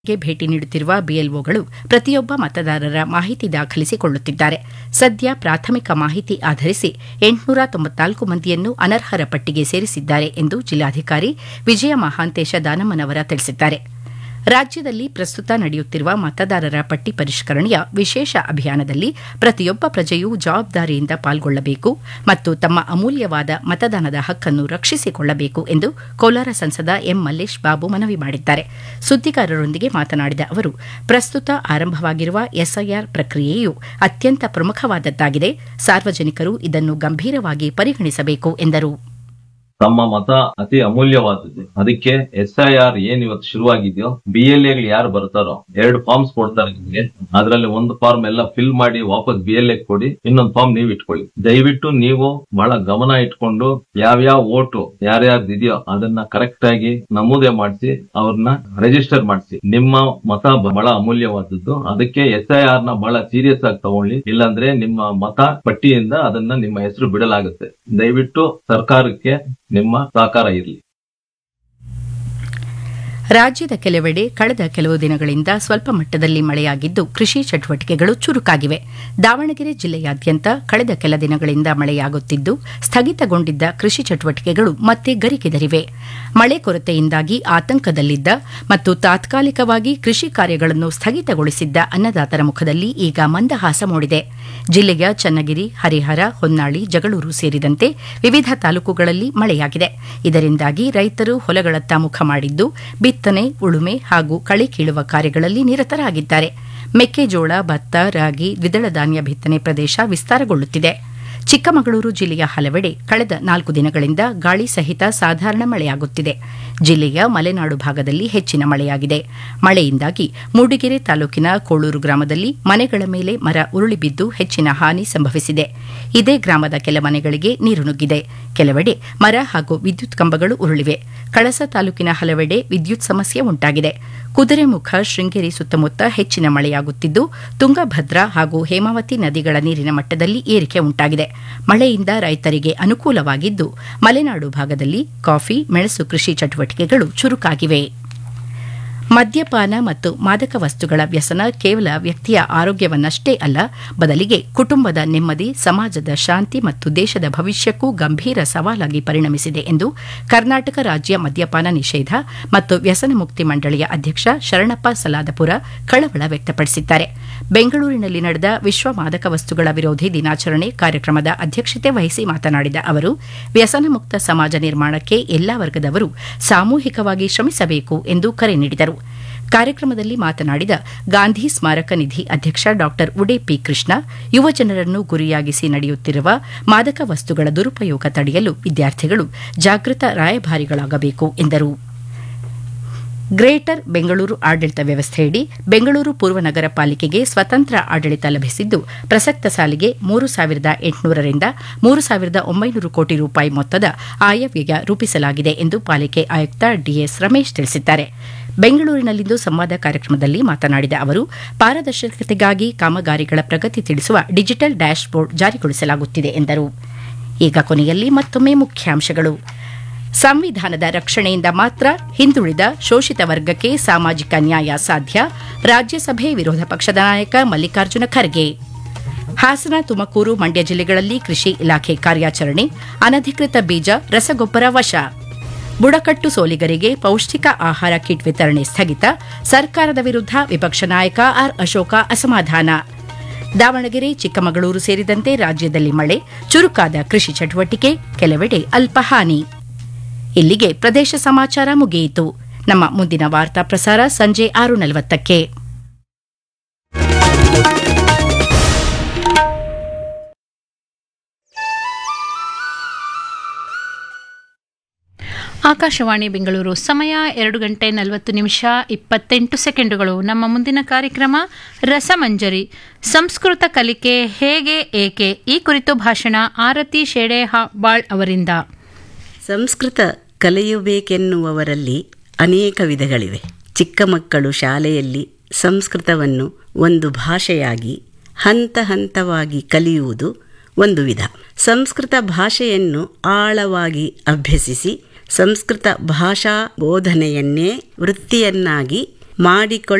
ಗೆ ಭೇಟಿ ನೀಡುತ್ತಿರುವ ಬಿಎಲ್ಒಗಳು ಪ್ರತಿಯೊಬ್ಬ ಮತದಾರರ ಮಾಹಿತಿ ದಾಖಲಿಸಿಕೊಳ್ಳುತ್ತಿದ್ದಾರೆ ಸದ್ಯ ಪ್ರಾಥಮಿಕ ಮಾಹಿತಿ ಆಧರಿಸಿ ಎಂಟುನೂರ ತೊಂಬತ್ನಾಲ್ಕು ಮಂದಿಯನ್ನು ಅನರ್ಹರ ಪಟ್ಟಿಗೆ ಸೇರಿಸಿದ್ದಾರೆ ಎಂದು ಜಿಲ್ಲಾಧಿಕಾರಿ ವಿಜಯ ಮಹಾಂತೇಶ ದಾನಮ್ಮನವರ ತಿಳಿಸಿದ್ದಾರೆ ರಾಜ್ಯದಲ್ಲಿ ಪ್ರಸ್ತುತ ನಡೆಯುತ್ತಿರುವ ಮತದಾರರ ಪಟ್ಟಿ ಪರಿಷ್ಕರಣೆಯ ವಿಶೇಷ ಅಭಿಯಾನದಲ್ಲಿ ಪ್ರತಿಯೊಬ್ಬ ಪ್ರಜೆಯೂ ಜವಾಬ್ದಾರಿಯಿಂದ ಪಾಲ್ಗೊಳ್ಳಬೇಕು ಮತ್ತು ತಮ್ಮ ಅಮೂಲ್ಯವಾದ ಮತದಾನದ ಹಕ್ಕನ್ನು ರಕ್ಷಿಸಿಕೊಳ್ಳಬೇಕು ಎಂದು ಕೋಲಾರ ಸಂಸದ ಎಂ ಮಲ್ಲೇಶ್ ಬಾಬು ಮನವಿ ಮಾಡಿದ್ದಾರೆ ಸುದ್ದಿಗಾರರೊಂದಿಗೆ ಮಾತನಾಡಿದ ಅವರು ಪ್ರಸ್ತುತ ಆರಂಭವಾಗಿರುವ ಎಸ್ಐಆರ್ ಪ್ರಕ್ರಿಯೆಯು ಅತ್ಯಂತ ಪ್ರಮುಖವಾದದ್ದಾಗಿದೆ ಸಾರ್ವಜನಿಕರು ಇದನ್ನು ಗಂಭೀರವಾಗಿ ಪರಿಗಣಿಸಬೇಕು ಎಂದರು ತಮ್ಮ ಮತ ಅತಿ ಅಮೂಲ್ಯವಾದದ್ದು ಅದಕ್ಕೆ ಎಸ್ ಐ ಆರ್ ಏನ್ ಇವತ್ತು ಶುರುವಾಗಿದೆಯೋ ಬಿ ಎಲ್ ಎ ಯಾರು ಬರ್ತಾರೋ ಎರಡು ಫಾರ್ಮ್ಸ್ ಕೊಡ್ತಾರೆ ನಿಮ್ಗೆ ಅದರಲ್ಲಿ ಒಂದು ಫಾರ್ಮ್ ಎಲ್ಲ ಫಿಲ್ ಮಾಡಿ ವಾಪಸ್ ಬಿ ಎಲ್ ಎ ಕೊಡಿ ಇನ್ನೊಂದು ಫಾರ್ಮ್ ನೀವು ಇಟ್ಕೊಳ್ಳಿ ದಯವಿಟ್ಟು ನೀವು ಬಹಳ ಗಮನ ಇಟ್ಕೊಂಡು ಯಾವ್ಯಾವ ಓಟು ಯಾರ್ಯಾರ್ದು ಇದೆಯೋ ಅದನ್ನ ಕರೆಕ್ಟ್ ಆಗಿ ನಮೂದೆ ಮಾಡಿಸಿ ಅವ್ರನ್ನ ರಿಜಿಸ್ಟರ್ ಮಾಡಿಸಿ ನಿಮ್ಮ ಮತ ಬಹಳ ಅಮೂಲ್ಯವಾದದ್ದು ಅದಕ್ಕೆ ಎಸ್ ಐ ಆರ್ ನ ಬಹಳ ಸೀರಿಯಸ್ ಆಗಿ ತಗೊಳ್ಳಿ ಇಲ್ಲಾಂದ್ರೆ ನಿಮ್ಮ ಮತ ಪಟ್ಟಿಯಿಂದ ಅದನ್ನ ನಿಮ್ಮ ಹೆಸರು ಬಿಡಲಾಗುತ್ತೆ ದಯವಿಟ್ಟು ಸರ್ಕಾರಕ್ಕೆ ನಿಮ್ಮ ಸಹಕಾರ ಇರಲಿ ರಾಜ್ಯದ ಕೆಲವೆಡೆ ಕಳೆದ ಕೆಲವು ದಿನಗಳಿಂದ ಸ್ವಲ್ಪ ಮಟ್ಟದಲ್ಲಿ ಮಳೆಯಾಗಿದ್ದು ಕೃಷಿ ಚಟುವಟಿಕೆಗಳು ಚುರುಕಾಗಿವೆ ದಾವಣಗೆರೆ ಜಿಲ್ಲೆಯಾದ್ಯಂತ ಕಳೆದ ಕೆಲ ದಿನಗಳಿಂದ ಮಳೆಯಾಗುತ್ತಿದ್ದು ಸ್ಥಗಿತಗೊಂಡಿದ್ದ ಕೃಷಿ ಚಟುವಟಿಕೆಗಳು ಮತ್ತೆ ಗರಿಗೆದರಿವೆ ಮಳೆ ಕೊರತೆಯಿಂದಾಗಿ ಆತಂಕದಲ್ಲಿದ್ದ ಮತ್ತು ತಾತ್ಕಾಲಿಕವಾಗಿ ಕೃಷಿ ಕಾರ್ಯಗಳನ್ನು ಸ್ಥಗಿತಗೊಳಿಸಿದ್ದ ಅನ್ನದಾತರ ಮುಖದಲ್ಲಿ ಈಗ ಮಂದಹಾಸ ಮೂಡಿದೆ ಜಿಲ್ಲೆಯ ಚನ್ನಗಿರಿ ಹರಿಹರ ಹೊನ್ನಾಳಿ ಜಗಳೂರು ಸೇರಿದಂತೆ ವಿವಿಧ ತಾಲೂಕುಗಳಲ್ಲಿ ಮಳೆಯಾಗಿದೆ ಇದರಿಂದಾಗಿ ರೈತರು ಹೊಲಗಳತ್ತ ಮುಖ ಮಾಡಿದ್ದು ಬಿತ್ತನೆ ಉಳುಮೆ ಹಾಗೂ ಕಳೆ ಕೀಳುವ ಕಾರ್ಯಗಳಲ್ಲಿ ನಿರತರಾಗಿದ್ದಾರೆ ಮೆಕ್ಕೆಜೋಳ ಭತ್ತ ರಾಗಿ ದ್ವಿದಳ ಧಾನ್ಯ ಬಿತ್ತನೆ ಪ್ರದೇಶ ವಿಸ್ತಾರಗೊಳ್ಳುತ್ತಿದೆ ಚಿಕ್ಕಮಗಳೂರು ಜಿಲ್ಲೆಯ ಹಲವೆಡೆ ಕಳೆದ ನಾಲ್ಕು ದಿನಗಳಿಂದ ಗಾಳಿ ಸಹಿತ ಸಾಧಾರಣ ಮಳೆಯಾಗುತ್ತಿದೆ ಜಿಲ್ಲೆಯ ಮಲೆನಾಡು ಭಾಗದಲ್ಲಿ ಹೆಚ್ಚಿನ ಮಳೆಯಾಗಿದೆ ಮಳೆಯಿಂದಾಗಿ ಮೂಡಿಗೆರೆ ತಾಲೂಕಿನ ಕೋಳೂರು ಗ್ರಾಮದಲ್ಲಿ ಮನೆಗಳ ಮೇಲೆ ಮರ ಉರುಳಿ ಬಿದ್ದು ಹೆಚ್ಚಿನ ಹಾನಿ ಸಂಭವಿಸಿದೆ ಇದೇ ಗ್ರಾಮದ ಕೆಲ ಮನೆಗಳಿಗೆ ನೀರು ನುಗ್ಗಿದೆ ಕೆಲವೆಡೆ ಮರ ಹಾಗೂ ವಿದ್ಯುತ್ ಕಂಬಗಳು ಉರುಳಿವೆ ಕಳಸ ತಾಲೂಕಿನ ಹಲವೆಡೆ ವಿದ್ಯುತ್ ಸಮಸ್ಯೆ ಉಂಟಾಗಿದೆ ಕುದುರೆಮುಖ ಶೃಂಗೇರಿ ಸುತ್ತಮುತ್ತ ಹೆಚ್ಚಿನ ಮಳೆಯಾಗುತ್ತಿದ್ದು ತುಂಗಭದ್ರಾ ಹಾಗೂ ಹೇಮಾವತಿ ನದಿಗಳ ನೀರಿನ ಮಟ್ಟದಲ್ಲಿ ಏರಿಕೆ ಉಂಟಾಗಿದೆ ಮಳೆಯಿಂದ ರೈತರಿಗೆ ಅನುಕೂಲವಾಗಿದ್ದು ಮಲೆನಾಡು ಭಾಗದಲ್ಲಿ ಕಾಫಿ ಮೆಣಸು ಕೃಷಿ ಚಟುವಟಿಕೆಗಳು ಚುರುಕಾಗಿವೆ ಮದ್ಯಪಾನ ಮತ್ತು ಮಾದಕ ವಸ್ತುಗಳ ವ್ಯಸನ ಕೇವಲ ವ್ಯಕ್ತಿಯ ಆರೋಗ್ಯವನ್ನಷ್ಟೇ ಅಲ್ಲ ಬದಲಿಗೆ ಕುಟುಂಬದ ನೆಮ್ಮದಿ ಸಮಾಜದ ಶಾಂತಿ ಮತ್ತು ದೇಶದ ಭವಿಷ್ಯಕ್ಕೂ ಗಂಭೀರ ಸವಾಲಾಗಿ ಪರಿಣಮಿಸಿದೆ ಎಂದು ಕರ್ನಾಟಕ ರಾಜ್ಯ ಮದ್ಯಪಾನ ನಿಷೇಧ ಮತ್ತು ವ್ಯಸನ ಮುಕ್ತಿ ಮಂಡಳಿಯ ಅಧ್ಯಕ್ಷ ಶರಣಪ್ಪ ಸಲಾದಪುರ ಕಳವಳ ವ್ಯಕ್ತಪಡಿಸಿದ್ದಾರೆ ಬೆಂಗಳೂರಿನಲ್ಲಿ ನಡೆದ ವಿಶ್ವ ಮಾದಕ ವಸ್ತುಗಳ ವಿರೋಧಿ ದಿನಾಚರಣೆ ಕಾರ್ಯಕ್ರಮದ ಅಧ್ಯಕ್ಷತೆ ವಹಿಸಿ ಮಾತನಾಡಿದ ಅವರು ವ್ಯಸನ ಮುಕ್ತ ಸಮಾಜ ನಿರ್ಮಾಣಕ್ಕೆ ಎಲ್ಲಾ ವರ್ಗದವರು ಸಾಮೂಹಿಕವಾಗಿ ಶ್ರಮಿಸಬೇಕು ಎಂದು ಕರೆ ನೀಡಿದರು ಕಾರ್ಯಕ್ರಮದಲ್ಲಿ ಮಾತನಾಡಿದ ಗಾಂಧಿ ಸ್ಮಾರಕ ನಿಧಿ ಅಧ್ಯಕ್ಷ ಡಾ ಉಡೆ ಪಿ ಕೃಷ್ಣ ಯುವ ಜನರನ್ನು ಗುರಿಯಾಗಿಸಿ ನಡೆಯುತ್ತಿರುವ ಮಾದಕ ವಸ್ತುಗಳ ದುರುಪಯೋಗ ತಡೆಯಲು ವಿದ್ಯಾರ್ಥಿಗಳು ಜಾಗೃತ ರಾಯಭಾರಿಗಳಾಗಬೇಕು ಎಂದರು ಗ್ರೇಟರ್ ಬೆಂಗಳೂರು ಆಡಳಿತ ವ್ಯವಸ್ಥೆಯಡಿ ಬೆಂಗಳೂರು ಪೂರ್ವ ನಗರ ಪಾಲಿಕೆಗೆ ಸ್ವತಂತ್ರ ಆಡಳಿತ ಲಭಿಸಿದ್ದು ಪ್ರಸಕ್ತ ಸಾಲಿಗೆ ಮೂರು ಸಾವಿರದ ಎಂಟುನೂರರಿಂದ ಮೂರು ಸಾವಿರದ ಒಂಬೈನೂರು ಕೋಟಿ ರೂಪಾಯಿ ಮೊತ್ತದ ಆಯವ್ಯಯ ರೂಪಿಸಲಾಗಿದೆ ಎಂದು ಪಾಲಿಕೆ ಆಯುಕ್ತ ಡಿಎಸ್ ರಮೇಶ್ ತಿಳಿಸಿದ್ದಾರೆ ಬೆಂಗಳೂರಿನಲ್ಲಿಂದು ಸಂವಾದ ಕಾರ್ಯಕ್ರಮದಲ್ಲಿ ಮಾತನಾಡಿದ ಅವರು ಪಾರದರ್ಶಕತೆಗಾಗಿ ಕಾಮಗಾರಿಗಳ ಪ್ರಗತಿ ತಿಳಿಸುವ ಡಿಜಿಟಲ್ ಡ್ಯಾಶ್ ಬೋರ್ಡ್ ಜಾರಿಗೊಳಿಸಲಾಗುತ್ತಿದೆ ಎಂದರು ಈಗ ಕೊನೆಯಲ್ಲಿ ಮತ್ತೊಮ್ಮೆ ಮುಖ್ಯಾಂಶಗಳು ಸಂವಿಧಾನದ ರಕ್ಷಣೆಯಿಂದ ಮಾತ್ರ ಹಿಂದುಳಿದ ಶೋಷಿತ ವರ್ಗಕ್ಕೆ ಸಾಮಾಜಿಕ ನ್ಯಾಯ ಸಾಧ್ಯ ರಾಜ್ಯಸಭೆ ವಿರೋಧ ಪಕ್ಷದ ನಾಯಕ ಮಲ್ಲಿಕಾರ್ಜುನ ಖರ್ಗೆ ಹಾಸನ ತುಮಕೂರು ಮಂಡ್ಯ ಜಿಲ್ಲೆಗಳಲ್ಲಿ ಕೃಷಿ ಇಲಾಖೆ ಕಾರ್ಯಾಚರಣೆ ಅನಧಿಕೃತ ಬೀಜ ರಸಗೊಬ್ಬರ ವಶ ಬುಡಕಟ್ಟು ಸೋಲಿಗರಿಗೆ ಪೌಷ್ಟಿಕ ಆಹಾರ ಕಿಟ್ ವಿತರಣೆ ಸ್ಥಗಿತ ಸರ್ಕಾರದ ವಿರುದ್ಧ ವಿಪಕ್ಷ ನಾಯಕ ಆರ್ ಅಶೋಕ ಅಸಮಾಧಾನ ದಾವಣಗೆರೆ ಚಿಕ್ಕಮಗಳೂರು ಸೇರಿದಂತೆ ರಾಜ್ಯದಲ್ಲಿ ಮಳೆ ಚುರುಕಾದ ಕೃಷಿ ಚಟುವಟಿಕೆ ಕೆಲವೆಡೆ ಅಲ್ಪ ಹಾನಿ ಇಲ್ಲಿಗೆ ಪ್ರದೇಶ ಸಮಾಚಾರ ಮುಗಿಯಿತು ನಮ್ಮ ಮುಂದಿನ ವಾರ್ತಾ ಪ್ರಸಾರ ಸಂಜೆ ಆರು ನಲವತ್ತಕ್ಕೆ ಆಕಾಶವಾಣಿ ಬೆಂಗಳೂರು ಸಮಯ ಎರಡು ಗಂಟೆ ನಲವತ್ತು ನಿಮಿಷ ಇಪ್ಪತ್ತೆಂಟು ಸೆಕೆಂಡುಗಳು ನಮ್ಮ ಮುಂದಿನ ಕಾರ್ಯಕ್ರಮ ರಸಮಂಜರಿ ಸಂಸ್ಕೃತ ಕಲಿಕೆ ಹೇಗೆ ಏಕೆ ಈ ಕುರಿತು ಭಾಷಣ ಆರತಿ ಶೇಡೆ ಬಾಳ್ ಅವರಿಂದ ಸಂಸ್ಕೃತ ಕಲಿಯಬೇಕೆನ್ನುವವರಲ್ಲಿ ಅನೇಕ ವಿಧಗಳಿವೆ ಚಿಕ್ಕ ಮಕ್ಕಳು ಶಾಲೆಯಲ್ಲಿ ಸಂಸ್ಕೃತವನ್ನು ಒಂದು ಭಾಷೆಯಾಗಿ ಹಂತ ಹಂತವಾಗಿ ಕಲಿಯುವುದು ಒಂದು ವಿಧ ಸಂಸ್ಕೃತ ಭಾಷೆಯನ್ನು ಆಳವಾಗಿ ಅಭ್ಯಸಿಸಿ ಸಂಸ್ಕೃತ ಭಾಷಾ ಬೋಧನೆಯನ್ನೇ ವೃತ್ತಿಯನ್ನಾಗಿ ಮಾಡಿಕೊಳ್ಳ